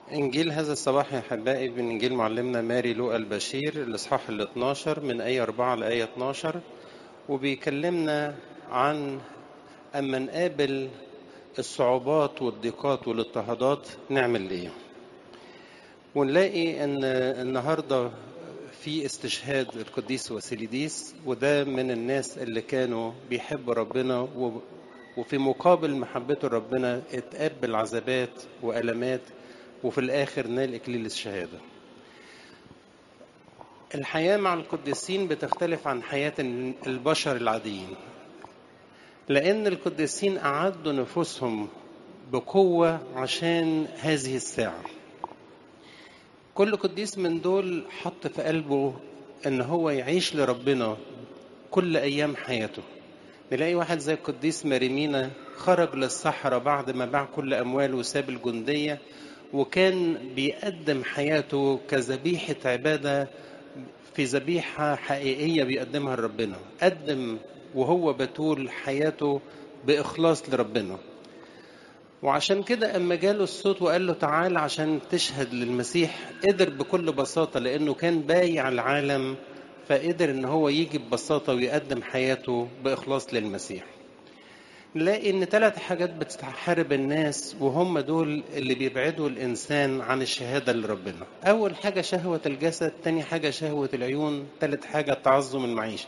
إنجيل هذا الصباح يا أحبائي من إنجيل معلمنا ماري لوقا البشير الإصحاح ال 12 من آية 4 لآية 12 وبيكلمنا عن أما نقابل الصعوبات والضيقات والاضطهادات نعمل إيه ونلاقي أن النهاردة في استشهاد القديس واسيليديس وده من الناس اللي كانوا بيحبوا ربنا وفي مقابل محبته لربنا اتقابل عذابات وألمات وفي الآخر نال إكليل الشهادة الحياة مع القديسين بتختلف عن حياة البشر العاديين لأن القديسين أعدوا نفوسهم بقوة عشان هذه الساعة كل قديس من دول حط في قلبه ان هو يعيش لربنا كل ايام حياته نلاقي واحد زي القديس مريمينا خرج للصحراء بعد ما باع كل امواله وساب الجنديه وكان بيقدم حياته كذبيحه عباده في ذبيحه حقيقيه بيقدمها لربنا قدم وهو بتول حياته باخلاص لربنا وعشان كده اما جاله الصوت وقال له تعال عشان تشهد للمسيح قدر بكل بساطه لانه كان بايع العالم فقدر ان هو يجي ببساطه ويقدم حياته باخلاص للمسيح نلاقي ان ثلاث حاجات بتحارب الناس وهم دول اللي بيبعدوا الانسان عن الشهاده لربنا اول حاجه شهوه الجسد تاني حاجه شهوه العيون ثالث حاجه تعظم المعيشه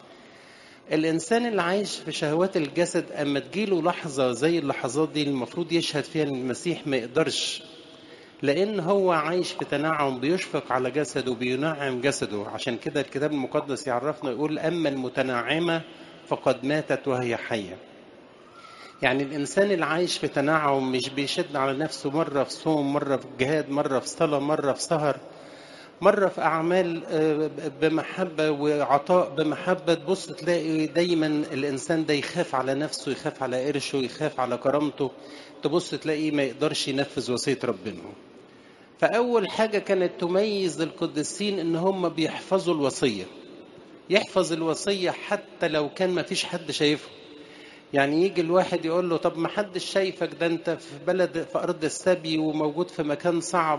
الإنسان اللي عايش في شهوات الجسد أما تجيله لحظة زي اللحظات دي المفروض يشهد فيها المسيح ما يقدرش لأن هو عايش في تنعم بيشفق على جسده وبينعم جسده عشان كده الكتاب المقدس يعرفنا يقول أما المتنعمة فقد ماتت وهي حية يعني الإنسان اللي عايش في تنعم مش بيشد على نفسه مرة في صوم مرة في جهاد مرة في صلاة مرة في سهر مرة في أعمال بمحبة وعطاء بمحبة تبص تلاقي دايما الإنسان ده يخاف على نفسه يخاف على قرشه يخاف على كرامته تبص تلاقيه ما يقدرش ينفذ وصية ربنا فأول حاجة كانت تميز القديسين إن هم بيحفظوا الوصية يحفظ الوصية حتى لو كان ما فيش حد شايفه يعني يجي الواحد يقول له طب ما حدش شايفك ده انت في بلد في ارض السبي وموجود في مكان صعب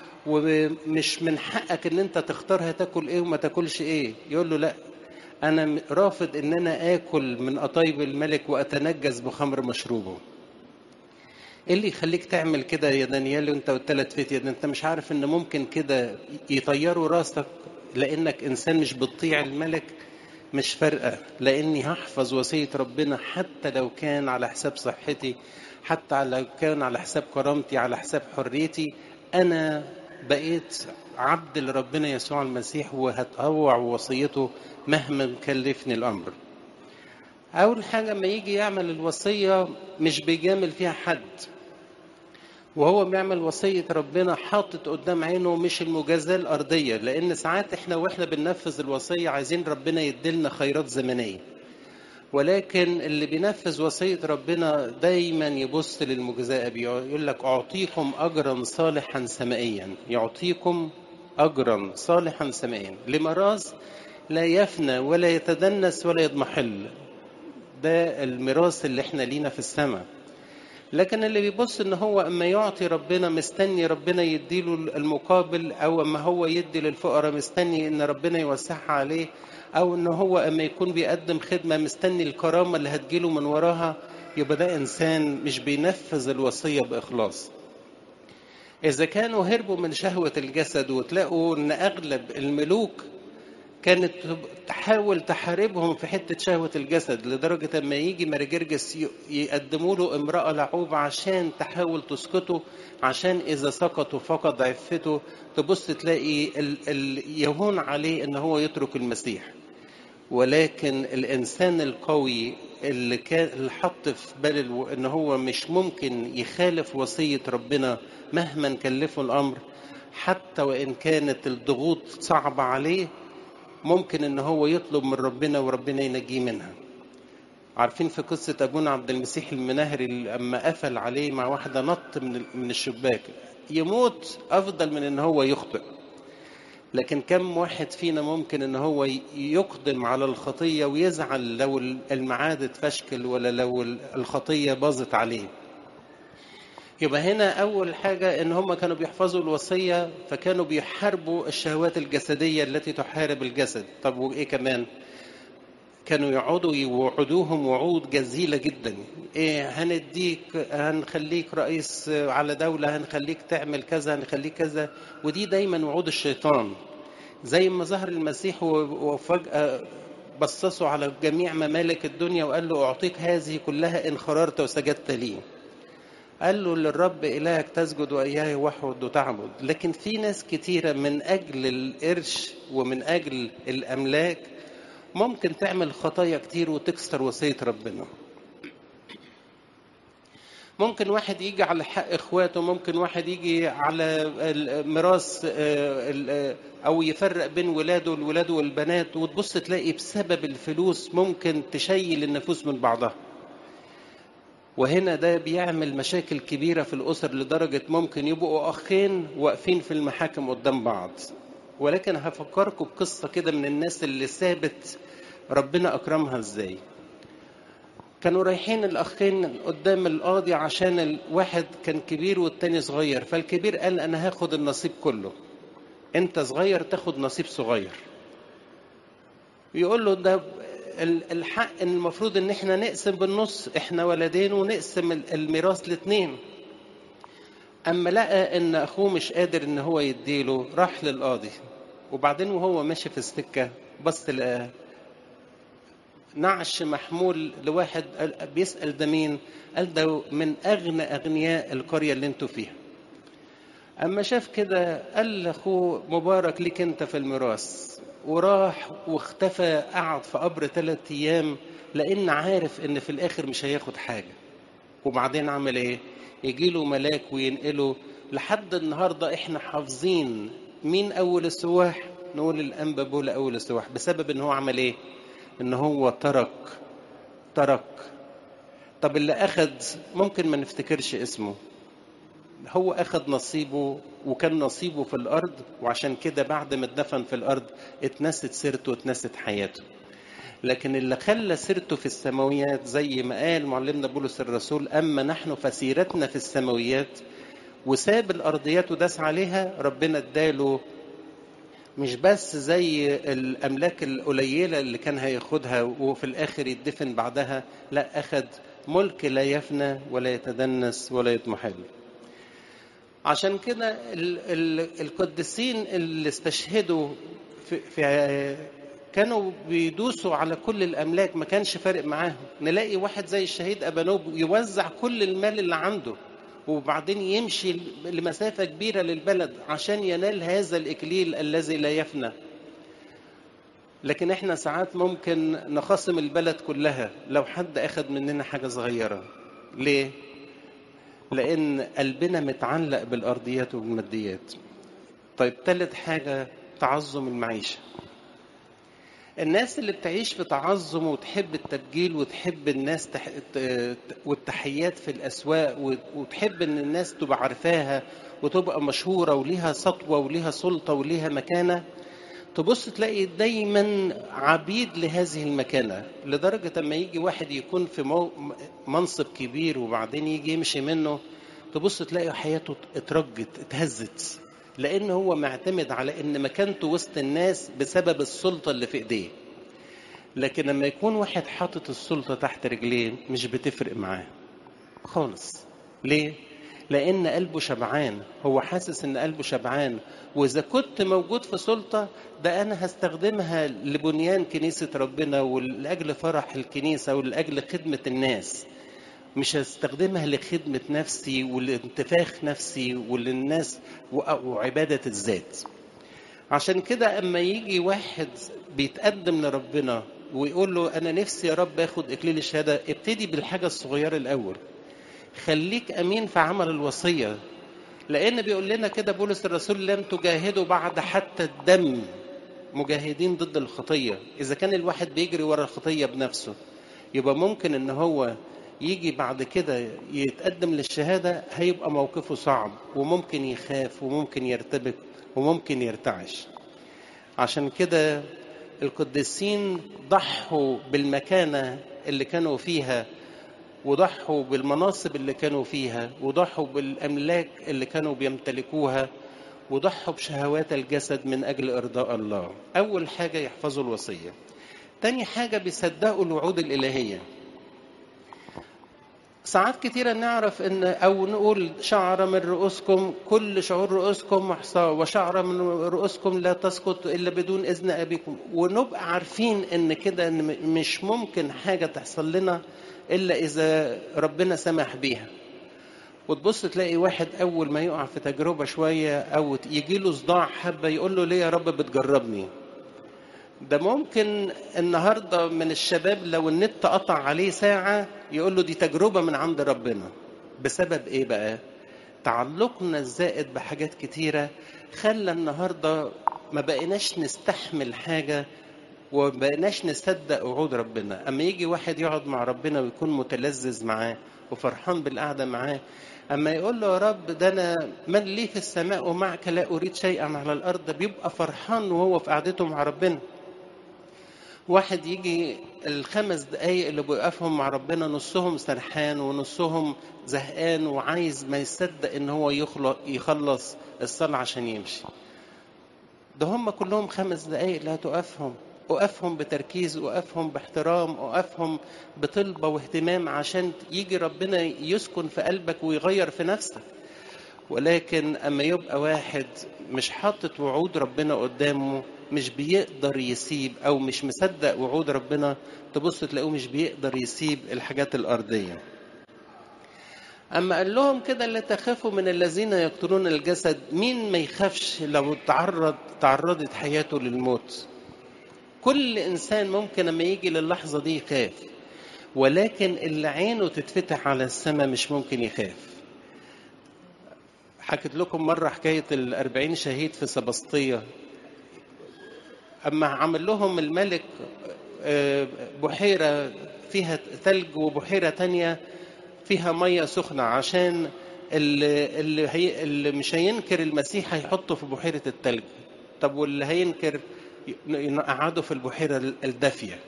ومش من حقك ان انت تختار هتاكل ايه وما تاكلش ايه يقول له لا انا رافض ان انا اكل من قطايب الملك واتنجس بخمر مشروبه ايه اللي يخليك تعمل كده يا دانيال وانت والثلاث فتية ده انت مش عارف ان ممكن كده يطيروا راسك لانك انسان مش بتطيع الملك مش فارقه لاني هحفظ وصيه ربنا حتى لو كان على حساب صحتي حتى لو كان على حساب كرامتي على حساب حريتي انا بقيت عبد لربنا يسوع المسيح وهتطوع وصيته مهما كلفني الامر اول حاجه لما يجي يعمل الوصيه مش بيجامل فيها حد وهو بيعمل وصية ربنا حاطط قدام عينه مش المجازاة الأرضية لأن ساعات إحنا وإحنا بننفذ الوصية عايزين ربنا يديلنا خيرات زمنية ولكن اللي بينفذ وصية ربنا دايما يبص للمجزاء يقول لك أعطيكم أجرا صالحا سمائيا يعطيكم أجرا صالحا سمائيا لمراث لا يفنى ولا يتدنس ولا يضمحل ده الميراث اللي احنا لينا في السماء لكن اللي بيبص ان هو اما يعطي ربنا مستني ربنا يديله المقابل او اما هو يدي للفقراء مستني ان ربنا يوسعها عليه او ان هو اما يكون بيقدم خدمه مستني الكرامه اللي هتجيله من وراها يبقى ده انسان مش بينفذ الوصيه باخلاص اذا كانوا هربوا من شهوه الجسد وتلاقوا ان اغلب الملوك كانت تحاول تحاربهم في حتة شهوة الجسد لدرجة أما يجي مرجرجس يقدموا له امرأة لعوبة عشان تحاول تسقطه عشان إذا سقطوا فقد عفته تبص تلاقي ال ال يهون عليه إن هو يترك المسيح ولكن الإنسان القوي اللي كان اللي حط في باله إن هو مش ممكن يخالف وصية ربنا مهما كلفه الأمر حتى وإن كانت الضغوط صعبة عليه ممكن ان هو يطلب من ربنا وربنا ينجيه منها عارفين في قصة أبونا عبد المسيح المناهري لما قفل عليه مع واحدة نط من من الشباك يموت أفضل من إن هو يخطئ لكن كم واحد فينا ممكن إن هو يقدم على الخطية ويزعل لو الميعاد اتفشكل ولا لو الخطية باظت عليه يبقى هنا أول حاجة إن هم كانوا بيحفظوا الوصية فكانوا بيحاربوا الشهوات الجسدية التي تحارب الجسد طب وإيه كمان كانوا يقعدوا يوعدوهم وعود جزيلة جدا إيه هنديك هنخليك رئيس على دولة هنخليك تعمل كذا هنخليك كذا ودي دايما وعود الشيطان زي ما ظهر المسيح وفجأة بصصوا على جميع ممالك الدنيا وقال له أعطيك هذه كلها إن خررت وسجدت لي قال له للرب إلهك تسجد وإياه وحد وتعبد لكن في ناس كتيرة من أجل القرش ومن أجل الأملاك ممكن تعمل خطايا كتير وتكسر وصية ربنا ممكن واحد يجي على حق اخواته ممكن واحد يجي على ميراث او يفرق بين ولاده الولاد والبنات وتبص تلاقي بسبب الفلوس ممكن تشيل النفوس من بعضها وهنا ده بيعمل مشاكل كبيره في الاسر لدرجه ممكن يبقوا اخين واقفين في المحاكم قدام بعض ولكن هفكركم بقصه كده من الناس اللي سابت ربنا اكرمها ازاي كانوا رايحين الاخين قدام القاضي عشان الواحد كان كبير والتاني صغير فالكبير قال انا هاخد النصيب كله انت صغير تاخد نصيب صغير يقول له ده الحق ان المفروض ان احنا نقسم بالنص احنا ولدين ونقسم الميراث لاتنين اما لقى ان اخوه مش قادر ان هو يديله راح للقاضي وبعدين وهو ماشي في السكه بص لقاه نعش محمول لواحد بيسأل ده مين قال ده من أغنى أغنياء القرية اللي انتوا فيها أما شاف كده قال لأخوه مبارك ليك أنت في الميراث وراح واختفى قعد في قبر ثلاث أيام لأن عارف إن في الآخر مش هياخد حاجة وبعدين عمل إيه؟ يجي له ملاك وينقله لحد النهاردة إحنا حافظين مين أول السواح؟ نقول الأنبا بولا أول السواح بسبب إن هو عمل إيه؟ ان هو ترك ترك طب اللي اخد ممكن ما نفتكرش اسمه هو اخد نصيبه وكان نصيبه في الارض وعشان كده بعد ما اتدفن في الارض اتنست سيرته واتنست حياته لكن اللي خلى سيرته في السماويات زي ما قال معلمنا بولس الرسول اما نحن فسيرتنا في السماويات وساب الارضيات وداس عليها ربنا اداله مش بس زي الاملاك القليله اللي كان هياخدها وفي الاخر يدفن بعدها لا اخد ملك لا يفنى ولا يتدنس ولا يضمحل عشان كده ال ال القديسين اللي استشهدوا في, في كانوا بيدوسوا على كل الاملاك ما كانش فارق معاهم نلاقي واحد زي الشهيد ابانوب يوزع كل المال اللي عنده وبعدين يمشي لمسافة كبيرة للبلد عشان ينال هذا الإكليل الذي لا يفنى لكن احنا ساعات ممكن نخاصم البلد كلها لو حد أخذ مننا حاجة صغيرة ليه؟ لأن قلبنا متعلق بالأرضيات والماديات طيب ثالث حاجة تعظم المعيشة الناس اللي بتعيش في تعظم وتحب التبجيل وتحب الناس تح... والتحيات في الاسواق وتحب ان الناس تبقى عارفاها وتبقى مشهوره وليها سطوه وليها سلطه وليها مكانه تبص تلاقي دايما عبيد لهذه المكانه لدرجه اما يجي واحد يكون في مو... منصب كبير وبعدين يجي يمشي منه تبص تلاقي حياته اترجت اتهزت لان هو معتمد على ان مكانته وسط الناس بسبب السلطه اللي في ايديه لكن لما يكون واحد حاطط السلطه تحت رجليه مش بتفرق معاه خالص ليه لان قلبه شبعان هو حاسس ان قلبه شبعان واذا كنت موجود في سلطه ده انا هستخدمها لبنيان كنيسه ربنا ولاجل فرح الكنيسه ولاجل خدمه الناس مش هستخدمها لخدمة نفسي ولانتفاخ نفسي وللناس وعبادة الذات عشان كده أما يجي واحد بيتقدم لربنا ويقول له أنا نفسي يا رب آخد إكليل الشهادة ابتدي بالحاجة الصغيرة الأول خليك أمين في عمل الوصية لأن بيقول لنا كده بولس الرسول لم تجاهدوا بعد حتى الدم مجاهدين ضد الخطية إذا كان الواحد بيجري ورا الخطية بنفسه يبقى ممكن إن هو يجي بعد كده يتقدم للشهادة هيبقى موقفه صعب وممكن يخاف وممكن يرتبك وممكن يرتعش عشان كده القديسين ضحوا بالمكانة اللي كانوا فيها وضحوا بالمناصب اللي كانوا فيها وضحوا بالأملاك اللي كانوا بيمتلكوها وضحوا بشهوات الجسد من أجل إرضاء الله أول حاجة يحفظوا الوصية تاني حاجة بيصدقوا الوعود الإلهية ساعات كتيرة نعرف ان او نقول شعر من رؤوسكم كل شعور رؤوسكم محصاة وشعر من رؤوسكم لا تسقط الا بدون اذن ابيكم ونبقى عارفين ان كده ان مش ممكن حاجة تحصل لنا الا اذا ربنا سمح بيها وتبص تلاقي واحد اول ما يقع في تجربة شوية او يجي له صداع حبة يقول له ليه يا رب بتجربني ده ممكن النهارده من الشباب لو النت قطع عليه ساعة يقول له دي تجربة من عند ربنا بسبب ايه بقى؟ تعلقنا الزائد بحاجات كتيرة خلى النهارده ما بقيناش نستحمل حاجة وما بقيناش نصدق وعود ربنا اما يجي واحد يقعد مع ربنا ويكون متلذذ معاه وفرحان بالقعدة معاه اما يقول له يا رب ده انا من لي في السماء ومعك لا اريد شيئا على الارض بيبقى فرحان وهو في قعدته مع ربنا واحد يجي الخمس دقايق اللي بيوقفهم مع ربنا نصهم سرحان ونصهم زهقان وعايز ما يصدق ان هو يخلق يخلص الصلاة عشان يمشي ده هم كلهم خمس دقايق اللي هتوقفهم وقفهم بتركيز وقفهم باحترام وقفهم بطلبة واهتمام عشان يجي ربنا يسكن في قلبك ويغير في نفسك ولكن اما يبقى واحد مش حاطط وعود ربنا قدامه مش بيقدر يسيب او مش مصدق وعود ربنا تبص تلاقوه مش بيقدر يسيب الحاجات الارضيه اما قال لهم كده لا تخافوا من الذين يقتلون الجسد مين ما يخافش لو تعرض تعرضت حياته للموت كل انسان ممكن اما يجي للحظه دي يخاف ولكن اللي عينه تتفتح على السماء مش ممكن يخاف حكيت لكم مرة حكاية الأربعين شهيد في سبسطية أما عمل لهم الملك بحيرة فيها ثلج وبحيرة تانية فيها مية سخنة عشان اللي, اللي, هي اللي مش هينكر المسيح هيحطه في بحيرة الثلج طب واللي هينكر يقعدوا في البحيرة الدافية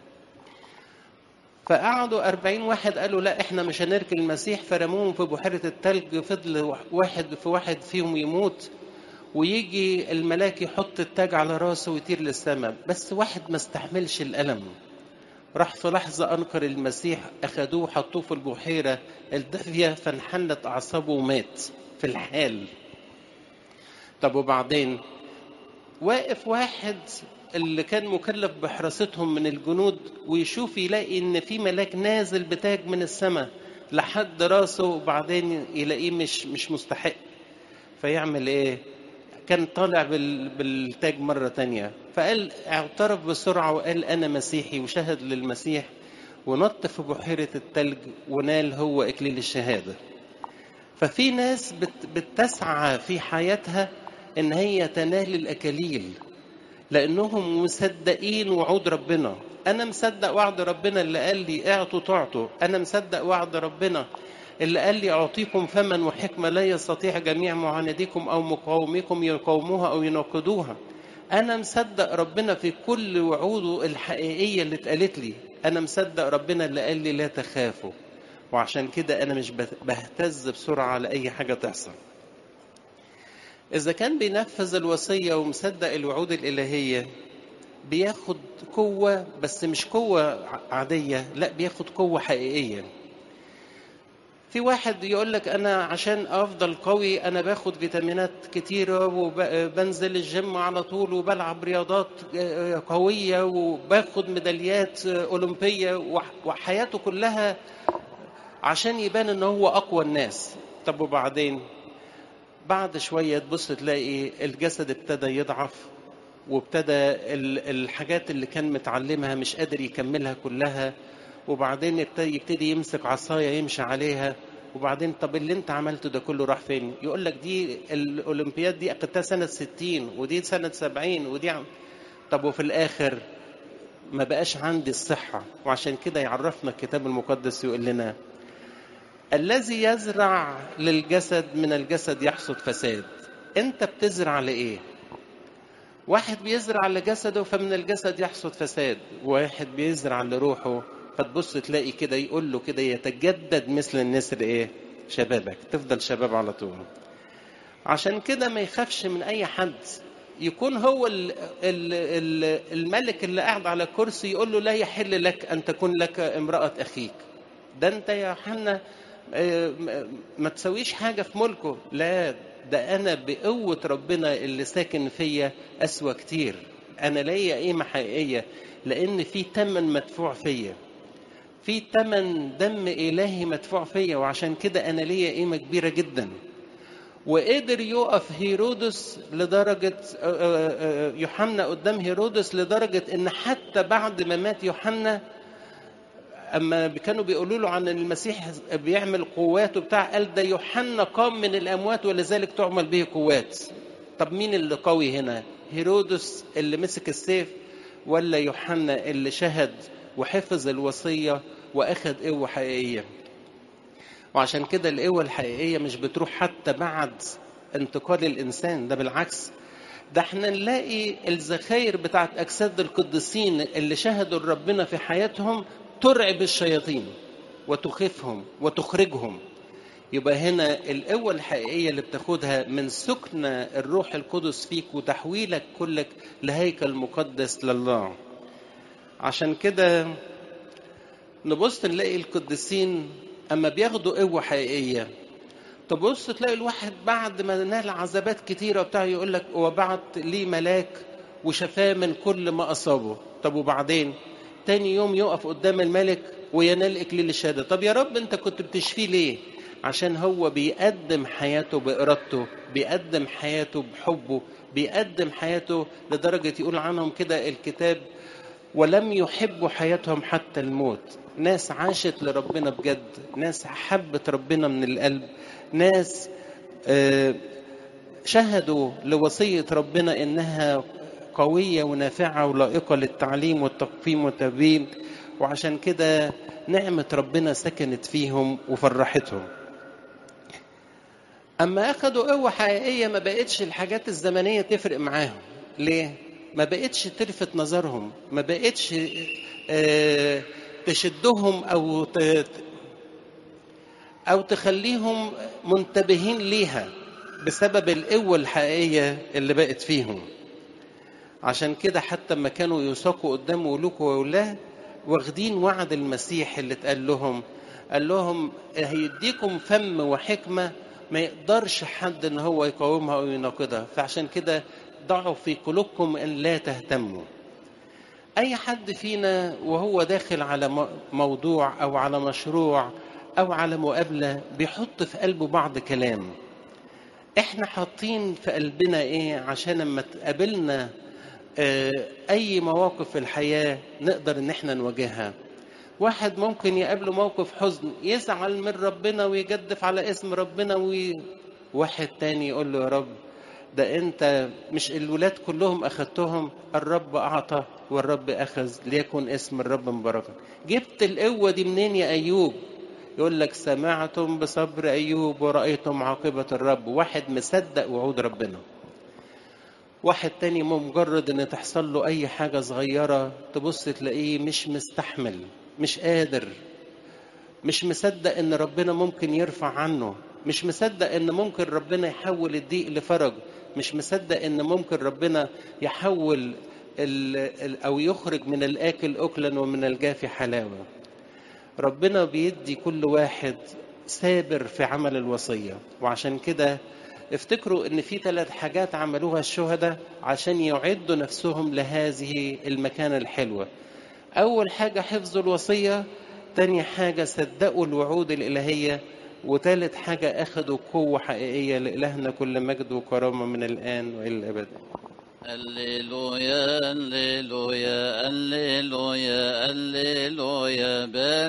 فقعدوا أربعين واحد قالوا لا احنا مش هنركن المسيح فرموهم في بحيرة التلج فضل واحد في واحد فيهم يموت ويجي الملاك يحط التاج على راسه ويطير للسماء بس واحد ما استحملش الألم راح في لحظة أنكر المسيح أخدوه حطوه في البحيرة الدافية فانحلت أعصابه ومات في الحال طب وبعدين واقف واحد اللي كان مكلف بحراستهم من الجنود ويشوف يلاقي ان في ملاك نازل بتاج من السماء لحد راسه وبعدين يلاقيه مش مش مستحق فيعمل ايه كان طالع بالتاج مرة تانية فقال اعترف بسرعة وقال أنا مسيحي وشهد للمسيح ونط في بحيرة التلج ونال هو إكليل الشهادة ففي ناس بتسعى في حياتها إن هي تنال الأكاليل لانهم مصدقين وعود ربنا انا مصدق وعد ربنا اللي قال لي اعطوا تعطوا انا مصدق وعد ربنا اللي قال لي اعطيكم فما وحكمه لا يستطيع جميع معانديكم او مقاوميكم يقاوموها او يناقضوها انا مصدق ربنا في كل وعوده الحقيقيه اللي اتقالت لي انا مصدق ربنا اللي قال لي لا تخافوا وعشان كده انا مش بهتز بسرعه لاي حاجه تحصل إذا كان بينفذ الوصية ومصدق الوعود الإلهية بياخد قوة بس مش قوة عادية لا بياخد قوة حقيقية في واحد يقول لك أنا عشان أفضل قوي أنا باخد فيتامينات كتيرة وبنزل الجيم على طول وبلعب رياضات قوية وباخد ميداليات أولمبية وحياته كلها عشان يبان إن هو أقوى الناس طب وبعدين بعد شوية تبص تلاقي الجسد ابتدى يضعف وابتدى الحاجات اللي كان متعلمها مش قادر يكملها كلها وبعدين يبتدي يمسك عصاية يمشي عليها وبعدين طب اللي انت عملته ده كله راح فين يقول لك دي الاولمبياد دي اخدتها سنة 60 ودي سنة 70 ودي عم... طب وفي الاخر ما بقاش عندي الصحة وعشان كده يعرفنا الكتاب المقدس يقول لنا الذي يزرع للجسد من الجسد يحصد فساد انت بتزرع لايه واحد بيزرع لجسده فمن الجسد يحصد فساد واحد بيزرع لروحه فتبص تلاقي كده يقول له كده يتجدد مثل النسر ايه شبابك تفضل شباب على طول عشان كده ما يخافش من اي حد يكون هو ال ال ال الملك اللي قاعد على كرسي يقول له لا يحل لك ان تكون لك امراه اخيك ده انت يا حنا ما تسويش حاجه في ملكه لا ده انا بقوه ربنا اللي ساكن فيا اسوى كتير انا ليا قيمه حقيقيه لان في تمن مدفوع فيا في تمن دم الهي مدفوع فيا وعشان كده انا ليا قيمه كبيره جدا وقدر يقف هيرودس لدرجة يوحنا قدام هيرودس لدرجة إن حتى بعد ما مات يوحنا أما كانوا بيقولوا له عن المسيح بيعمل قوات وبتاع قال ده يوحنا قام من الأموات ولذلك تعمل به قوات طب مين اللي قوي هنا هيرودس اللي مسك السيف ولا يوحنا اللي شهد وحفظ الوصية وأخذ قوة حقيقية وعشان كده القوة الحقيقية مش بتروح حتى بعد انتقال الإنسان ده بالعكس ده احنا نلاقي الذخاير بتاعت أجساد القديسين اللي شهدوا ربنا في حياتهم ترعب الشياطين وتخيفهم وتخرجهم يبقى هنا القوة الحقيقية اللي بتاخدها من سكن الروح القدس فيك وتحويلك كلك لهيكل مقدس لله عشان كده نبص نلاقي القديسين اما بياخدوا قوه حقيقيه تبص تلاقي الواحد بعد ما نال عذابات كتيره وبتاع يقول لك وبعت لي ملاك وشفاه من كل ما اصابه طب وبعدين تاني يوم يقف قدام الملك وينال اكليل الشهاده طب يا رب انت كنت بتشفيه ليه عشان هو بيقدم حياته بارادته بيقدم حياته بحبه بيقدم حياته لدرجه يقول عنهم كده الكتاب ولم يحبوا حياتهم حتى الموت ناس عاشت لربنا بجد ناس حبت ربنا من القلب ناس شهدوا لوصية ربنا إنها قوية ونافعة ولائقة للتعليم والتقويم والتدريب وعشان كده نعمة ربنا سكنت فيهم وفرحتهم أما أخدوا قوة حقيقية ما بقتش الحاجات الزمنية تفرق معاهم ليه؟ ما بقتش تلفت نظرهم ما بقتش آه تشدهم او او تخليهم منتبهين ليها بسبب القوه الحقيقيه اللي بقت فيهم عشان كده حتى لما كانوا يساقوا قدام ملوك وولاه واخدين وعد المسيح اللي اتقال لهم قال لهم هيديكم فم وحكمه ما يقدرش حد ان هو يقاومها او يناقضها فعشان كده ضعوا في قلوبكم ان لا تهتموا اي حد فينا وهو داخل على موضوع او على مشروع او على مقابله بيحط في قلبه بعض كلام احنا حاطين في قلبنا ايه عشان لما تقابلنا اي مواقف في الحياه نقدر ان احنا نواجهها واحد ممكن يقابله موقف حزن يزعل من ربنا ويجدف على اسم ربنا وي... واحد تاني يقول له يا رب ده انت مش الولاد كلهم اخدتهم الرب اعطى والرب اخذ ليكن اسم الرب مباركا جبت القوه دي منين يا ايوب يقول لك سمعتم بصبر ايوب ورايتم عاقبه الرب واحد مصدق وعود ربنا واحد تاني مجرد ان تحصل له اي حاجه صغيره تبص تلاقيه مش مستحمل مش قادر مش مصدق ان ربنا ممكن يرفع عنه مش مصدق ان ممكن ربنا يحول الضيق لفرج مش مصدق ان ممكن ربنا يحول ال ال او يخرج من الاكل اكلا ومن الجافي حلاوه ربنا بيدي كل واحد سابر في عمل الوصيه وعشان كده افتكروا ان في ثلاث حاجات عملوها الشهداء عشان يعدوا نفسهم لهذه المكانه الحلوه اول حاجه حفظوا الوصيه تاني حاجه صدقوا الوعود الالهيه وثالث حاجة أخذوا قوة حقيقية لإلهنا كل مجد وكرامة من الآن وإلى الأبد هللويا هللويا هللويا هللويا